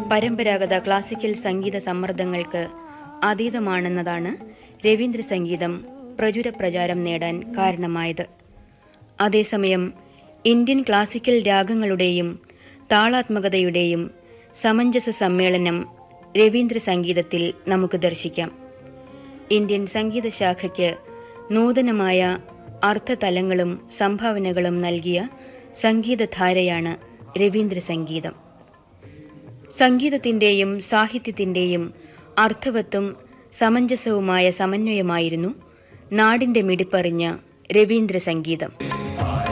പരമ്പരാഗത ക്ലാസിക്കൽ സംഗീത സമ്മർദ്ദങ്ങൾക്ക് അതീതമാണെന്നതാണ് രവീന്ദ്ര സംഗീതം പ്രചുര പ്രചാരം നേടാൻ കാരണമായത് അതേസമയം ഇന്ത്യൻ ക്ലാസിക്കൽ രാഗങ്ങളുടെയും താളാത്മകതയുടെയും സമഞ്ജസ സമ്മേളനം രവീന്ദ്ര സംഗീതത്തിൽ നമുക്ക് ദർശിക്കാം ഇന്ത്യൻ സംഗീത ശാഖയ്ക്ക് നൂതനമായ അർത്ഥതലങ്ങളും സംഭാവനകളും നൽകിയ സംഗീതധാരയാണ് രവീന്ദ്ര സംഗീതം സംഗീതത്തിൻ്റെയും സാഹിത്യത്തിൻ്റെയും അർത്ഥവത്തും സമഞ്ജസവുമായ സമന്വയമായിരുന്നു നാടിൻ്റെ മിടിപ്പറിഞ്ഞ രവീന്ദ്ര സംഗീതം